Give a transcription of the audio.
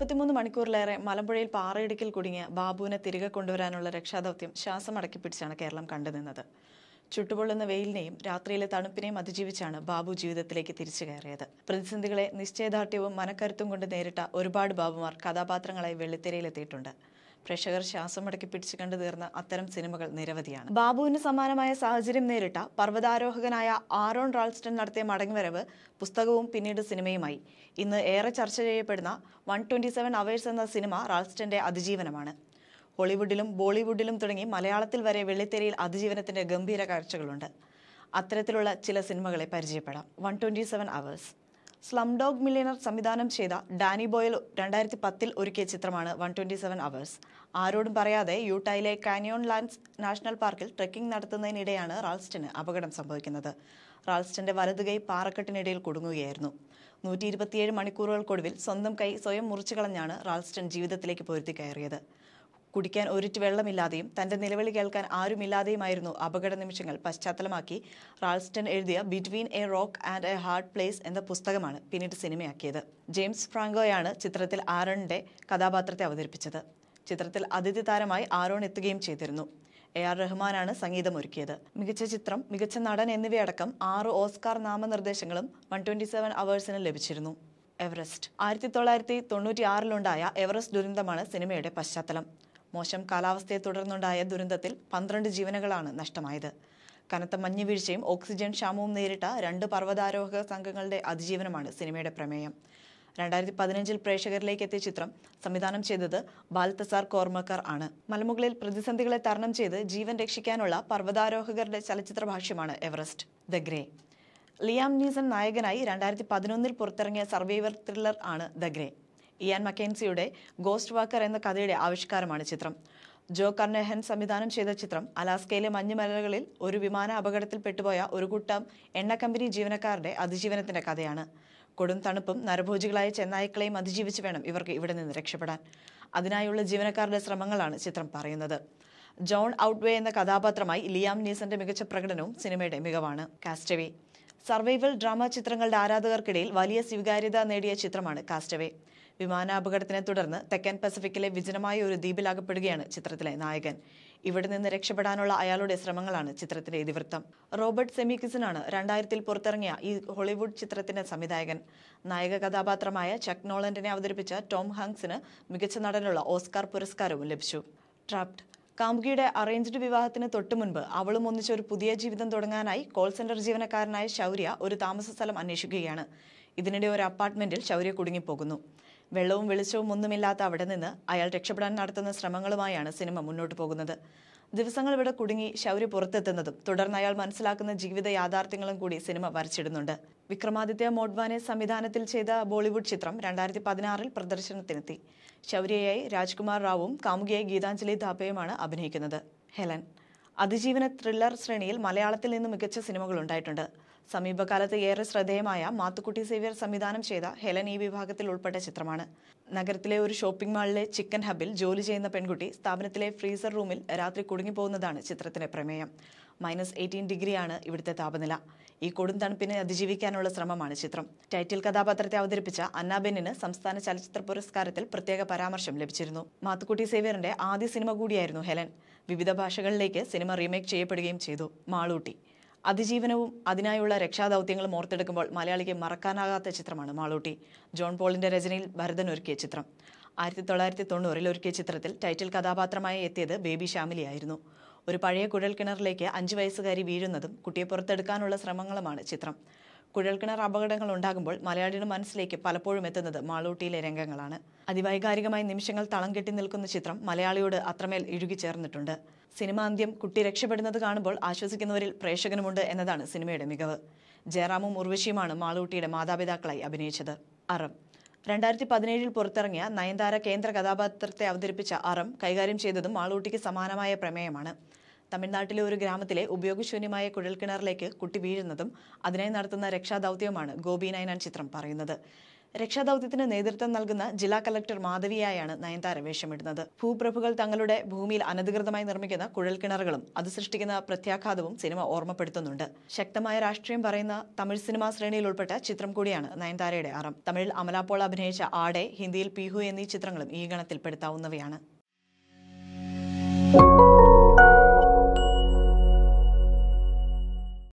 നാൽപ്പത്തിമൂന്ന് മണിക്കൂറിലേറെ മലമ്പുഴയിൽ പാറയിടുക്കിൽ കുടുങ്ങിയ ബാബുവിനെ തിരികെ കൊണ്ടുവരാനുള്ള രക്ഷാദൗത്യം ശ്വാസം അടക്കി പിടിച്ചാണ് കേരളം കണ്ടുനിന്നത് ചുട്ടുപൊള്ളുന്ന വെയിലിനെയും രാത്രിയിലെ തണുപ്പിനെയും അതിജീവിച്ചാണ് ബാബു ജീവിതത്തിലേക്ക് തിരിച്ചു കയറിയത് പ്രതിസന്ധികളെ നിശ്ചയദാർഢ്യവും മനക്കരുത്തും കൊണ്ട് നേരിട്ട ഒരുപാട് ബാബുമാർ കഥാപാത്രങ്ങളായി വെള്ളിത്തിരയിലെത്തിയിട്ടുണ്ട് പ്രേക്ഷകർ ശ്വാസം അടക്കി പിടിച്ചു കണ്ടു തീർന്ന അത്തരം സിനിമകൾ നിരവധിയാണ് ബാബുവിന് സമാനമായ സാഹചര്യം നേരിട്ട പർവ്വതാരോഹകനായ ആരോൺ റാൾസ്റ്റൺ നടത്തിയ മടങ്ങിവരവ് പുസ്തകവും പിന്നീട് സിനിമയുമായി ഇന്ന് ഏറെ ചർച്ച ചെയ്യപ്പെടുന്ന വൺ ട്വന്റി സെവൻ അവേഴ്സ് എന്ന സിനിമ റാൾസ്റ്റന്റെ അതിജീവനമാണ് ഹോളിവുഡിലും ബോളിവുഡിലും തുടങ്ങി മലയാളത്തിൽ വരെ വെള്ളിത്തെരയിൽ അതിജീവനത്തിന്റെ ഗംഭീര കാഴ്ചകളുണ്ട് അത്തരത്തിലുള്ള ചില സിനിമകളെ പരിചയപ്പെടാം one twenty seven hours slumdog millionaire സംവിധാനം ചെയ്ത ഡാനി ബോയൽ രണ്ടായിരത്തി പത്തിൽ ഒരുക്കിയ ചിത്രമാണ് വൺ ട്വന്റി സെവൻ അവേഴ്സ് ആരോടും പറയാതെ യൂട്ടായിലെ കാനിയോൺ ലാൻഡ്സ് നാഷണൽ പാർക്കിൽ ട്രെക്കിംഗ് നടത്തുന്നതിനിടെയാണ് റാൾസ്റ്റന് അപകടം സംഭവിക്കുന്നത് റാൾസ്റ്റന്റെ വലതുകൈ പാറക്കെട്ടിനിടയിൽ കുടുങ്ങുകയായിരുന്നു നൂറ്റി ഇരുപത്തിയേഴ് മണിക്കൂറുകൾക്കൊടുവിൽ സ്വന്തം കൈ സ്വയം മുറിച്ചു കളഞ്ഞാണ് റാൾസ്റ്റൺ ജീവിതത്തിലേക്ക് പൊരുത്തി കയറിയത് കുടിക്കാൻ ഒരിറ്റ് വെള്ളമില്ലാതെയും തന്റെ നിലവിളി കേൾക്കാൻ ആരുമില്ലാതെയുമായിരുന്നു അപകട നിമിഷങ്ങൾ പശ്ചാത്തലമാക്കി റാൾസ്റ്റൺ എഴുതിയ between a rock and a hard place എന്ന പുസ്തകമാണ് പിന്നീട് സിനിമയാക്കിയത് ജെയിംസ് ഫ്രാങ്കോയാണ് ചിത്രത്തിൽ ആരോണിന്റെ കഥാപാത്രത്തെ അവതരിപ്പിച്ചത് ചിത്രത്തിൽ അതിഥി താരമായി ആരോൺ എത്തുകയും ചെയ്തിരുന്നു എ ആർ റഹ്മാനാണ് സംഗീതമൊരുക്കിയത് മികച്ച ചിത്രം മികച്ച നടൻ എന്നിവയടക്കം ആറ് ഓസ്കാർ നാമനിർദ്ദേശങ്ങളും വൺ ട്വന്റി സെവൻ അവേഴ്സിന് ലഭിച്ചിരുന്നു എവറസ്റ്റ് ആയിരത്തി തൊള്ളായിരത്തി തൊണ്ണൂറ്റി ആറിലുണ്ടായ എവറസ്റ്റ് ദുരന്തമാണ് സിനിമയുടെ പശ്ചാത്തലം മോശം കാലാവസ്ഥയെ തുടർന്നുണ്ടായ ദുരന്തത്തിൽ പന്ത്രണ്ട് ജീവനുകളാണ് നഷ്ടമായത് കനത്ത മഞ്ഞുവീഴ്ചയും ഓക്സിജൻ ക്ഷാമവും നേരിട്ട രണ്ട് പർവ്വതാരോഹക സംഘങ്ങളുടെ അതിജീവനമാണ് സിനിമയുടെ പ്രമേയം രണ്ടായിരത്തി പതിനഞ്ചിൽ പ്രേക്ഷകരിലേക്ക് എത്തിയ ചിത്രം സംവിധാനം ചെയ്തത് ബാൽത്തസാർ കോർമക്കർ ആണ് മലമുകളിൽ പ്രതിസന്ധികളെ തരണം ചെയ്ത് ജീവൻ രക്ഷിക്കാനുള്ള പർവ്വതാരോഹകരുടെ ചലച്ചിത്ര ഭാഷ്യമാണ് Everest the Grey Liam Neeson നായകനായി രണ്ടായിരത്തി പതിനൊന്നിൽ പുറത്തിറങ്ങിയ സർവൈവർ ത്രില്ലർ ആണ് ദ ഗ്രേ ഇയാൻ മക്കൻസിയുടെ ഗോസ്റ്റ് വാക്കർ എന്ന കഥയുടെ ആവിഷ്കാരമാണ് ചിത്രം ജോ കർണഹൻ സംവിധാനം ചെയ്ത ചിത്രം അലാസ്കയിലെ മഞ്ഞുമലകളിൽ ഒരു വിമാന അപകടത്തിൽ പെട്ടുപോയ ഒരു കൂട്ടം എണ്ണ കമ്പനി ജീവനക്കാരുടെ അതിജീവനത്തിന്റെ കഥയാണ് കൊടും തണുപ്പും നരഭോജികളായ ചെന്നായ്ക്കളെയും അതിജീവിച്ച് വേണം ഇവർക്ക് ഇവിടെ നിന്ന് രക്ഷപ്പെടാൻ അതിനായുള്ള ജീവനക്കാരുടെ ശ്രമങ്ങളാണ് ചിത്രം പറയുന്നത് ജോൺ ഔട്ട്വേ എന്ന കഥാപാത്രമായി ലിയാം നീസന്റെ മികച്ച പ്രകടനവും സിനിമയുടെ മികവാണ് കാസ്റ്റവേ സർവൈവൽ ഡ്രാമ ചിത്രങ്ങളുടെ ആരാധകർക്കിടയിൽ വലിയ സ്വീകാര്യത നേടിയ ചിത്രമാണ് കാസ്റ്റവേ വിമാനാപകടത്തിനെ തുടർന്ന് തെക്കൻ പസഫിക്കിലെ വിജനമായ ഒരു ദ്വീപിലാകപ്പെടുകയാണ് ചിത്രത്തിലെ നായകൻ ഇവിടെ നിന്ന് രക്ഷപ്പെടാനുള്ള അയാളുടെ ശ്രമങ്ങളാണ് ചിത്രത്തിലെ ഇതിവൃത്തം റോബർട്ട് സെമിക്കിസനാണ് രണ്ടായിരത്തിൽ പുറത്തിറങ്ങിയ ഈ ഹോളിവുഡ് ചിത്രത്തിന്റെ സംവിധായകൻ നായക കഥാപാത്രമായ ചക് നോളൻഡിനെ അവതരിപ്പിച്ച ടോം ഹാങ്സിന് മികച്ച നടനുള്ള ഓസ്കാർ പുരസ്കാരവും ലഭിച്ചു ട്രാപ്ഡ് കാമുകിയുടെ അറേഞ്ച്ഡ് വിവാഹത്തിന് തൊട്ടു മുൻപ് അവളും ഒന്നിച്ച് ഒരു പുതിയ ജീവിതം തുടങ്ങാനായി കോൾ സെന്റർ ജീവനക്കാരനായ ശൗര്യ ഒരു താമസ സ്ഥലം അന്വേഷിക്കുകയാണ് ഇതിനിടെ ഒരു അപ്പാർട്ട്മെന്റിൽ ശൗര്യ കുടുങ്ങിപ്പോകുന്നു വെള്ളവും വെളിച്ചവും ഒന്നുമില്ലാത്ത അവിടെ നിന്ന് അയാൾ രക്ഷപ്പെടാൻ നടത്തുന്ന ശ്രമങ്ങളുമായാണ് സിനിമ മുന്നോട്ട് പോകുന്നത് ദിവസങ്ങൾ ഇവിടെ കുടുങ്ങി ശൗര്യ പുറത്തെത്തുന്നതും തുടർന്ന് അയാൾ മനസ്സിലാക്കുന്ന ജീവിത യാഥാർത്ഥ്യങ്ങളും കൂടി സിനിമ വരച്ചിടുന്നുണ്ട് വിക്രമാദിത്യ മോഡ്വാനെ സംവിധാനത്തിൽ ചെയ്ത ബോളിവുഡ് ചിത്രം രണ്ടായിരത്തി പതിനാറിൽ പ്രദർശനത്തിനെത്തി ശൗര്യയായി രാജ്കുമാർ റാവുവും കാമുകിയായി ഗീതാഞ്ജലി ധാപ്പയുമാണ് അഭിനയിക്കുന്നത് ഹെലൻ അതിജീവന ത്രില്ലർ ശ്രേണിയിൽ മലയാളത്തിൽ നിന്ന് മികച്ച സിനിമകൾ ഉണ്ടായിട്ടുണ്ട് സമീപകാലത്ത് ഏറെ ശ്രദ്ധേയമായ മാത്തുക്കുട്ടി സേവ്യർ സംവിധാനം ചെയ്ത ഹെലൻ ഈ വിഭാഗത്തിൽ ഉൾപ്പെട്ട ചിത്രമാണ് നഗരത്തിലെ ഒരു ഷോപ്പിംഗ് മാളിലെ ചിക്കൻ ഹബിൽ ജോലി ചെയ്യുന്ന പെൺകുട്ടി സ്ഥാപനത്തിലെ ഫ്രീസർ റൂമിൽ രാത്രി കുടുങ്ങിപ്പോകുന്നതാണ് ചിത്രത്തിന്റെ പ്രമേയം മൈനസ് എയ്റ്റീൻ ഡിഗ്രിയാണ് ഇവിടുത്തെ താപനില ഈ കൊടും തണുപ്പിനെ അതിജീവിക്കാനുള്ള ശ്രമമാണ് ചിത്രം ടൈറ്റിൽ കഥാപാത്രത്തെ അവതരിപ്പിച്ച അന്നാബെന്നിന് സംസ്ഥാന ചലച്ചിത്ര പുരസ്കാരത്തിൽ പ്രത്യേക പരാമർശം ലഭിച്ചിരുന്നു മാത്തുക്കുട്ടി സേവ്യറിന്റെ ആദ്യ സിനിമ കൂടിയായിരുന്നു ഹെലൻ വിവിധ ഭാഷകളിലേക്ക് സിനിമ റീമേക്ക് ചെയ്യപ്പെടുകയും ചെയ്തു മാളൂട്ടി അതിജീവനവും അതിനായുള്ള രക്ഷാദൗത്യങ്ങളും ഓർത്തെടുക്കുമ്പോൾ മലയാളിക്ക് മറക്കാനാകാത്ത ചിത്രമാണ് മാളൂട്ടി ജോൺ പോളിന്റെ രചനയിൽ ഭരതൻ ഒരുക്കിയ ചിത്രം ആയിരത്തി തൊള്ളായിരത്തി തൊണ്ണൂറിൽ ഒരുക്കിയ ചിത്രത്തിൽ ടൈറ്റിൽ കഥാപാത്രമായി എത്തിയത് ബേബി ഷാമിലിയായിരുന്നു ഒരു പഴയ കുഴൽക്കിണറിലേക്ക് അഞ്ചു വയസ്സുകാരി വീഴുന്നതും കുട്ടിയെ പുറത്തെടുക്കാനുള്ള ശ്രമങ്ങളുമാണ് ചിത്രം കുഴൽക്കിണർ അപകടങ്ങൾ ഉണ്ടാകുമ്പോൾ മലയാളിയുടെ മനസ്സിലേക്ക് പലപ്പോഴും എത്തുന്നത് മാളൂട്ടിയിലെ രംഗങ്ങളാണ് അതിവൈകാരികമായ നിമിഷങ്ങൾ തളം കെട്ടി നിൽക്കുന്ന ചിത്രം മലയാളിയോട് അത്രമേൽ ഇഴുകിച്ചേർന്നിട്ടുണ്ട് സിനിമ അന്ത്യം കുട്ടി രക്ഷപ്പെടുന്നത് കാണുമ്പോൾ ആശ്വസിക്കുന്നവരിൽ പ്രേക്ഷകനുമുണ്ട് എന്നതാണ് സിനിമയുടെ മികവ് ജയറാമും ഉർവശിയുമാണ് മാളൂട്ടിയുടെ മാതാപിതാക്കളായി അഭിനയിച്ചത് അറം രണ്ടായിരത്തി പതിനേഴിൽ പുറത്തിറങ്ങിയ നയൻതാര കേന്ദ്ര കഥാപാത്രത്തെ അവതരിപ്പിച്ച അറം കൈകാര്യം ചെയ്തതും മാളൂട്ടിക്ക് സമാനമായ പ്രമേയമാണ് തമിഴ്നാട്ടിലെ ഒരു ഗ്രാമത്തിലെ ഉപയോഗശൂന്യമായ കുഴൽക്കിണറിലേക്ക് കുട്ടി വീഴുന്നതും അതിനായി നടത്തുന്ന രക്ഷാദൗത്യവുമാണ് ഗോപി നയനാൻ ചിത്രം പറയുന്നത് രക്ഷാദൌത്യത്തിന് നേതൃത്വം നൽകുന്ന ജില്ലാ കലക്ടർ മാധവിയായാണ് നയൻതാര വേഷമിടുന്നത് ഭൂപ്രഭുകൾ തങ്ങളുടെ ഭൂമിയിൽ അനധികൃതമായി നിർമ്മിക്കുന്ന കുഴൽക്കിണറുകളും അത് സൃഷ്ടിക്കുന്ന പ്രത്യാഘാതവും സിനിമ ഓർമ്മപ്പെടുത്തുന്നുണ്ട് ശക്തമായ രാഷ്ട്രീയം പറയുന്ന തമിഴ് സിനിമാ ശ്രേണിയിൽ ഉൾപ്പെട്ട ചിത്രം കൂടിയാണ് നയൻതാരയുടെ അറം തമിഴിൽ അമലാപോൾ അഭിനയിച്ച ആടെ ഹിന്ദിയിൽ പീഹു എന്നീ ചിത്രങ്ങളും ഈ ഗണത്തിൽ പെടുത്താവുന്നവയാണ്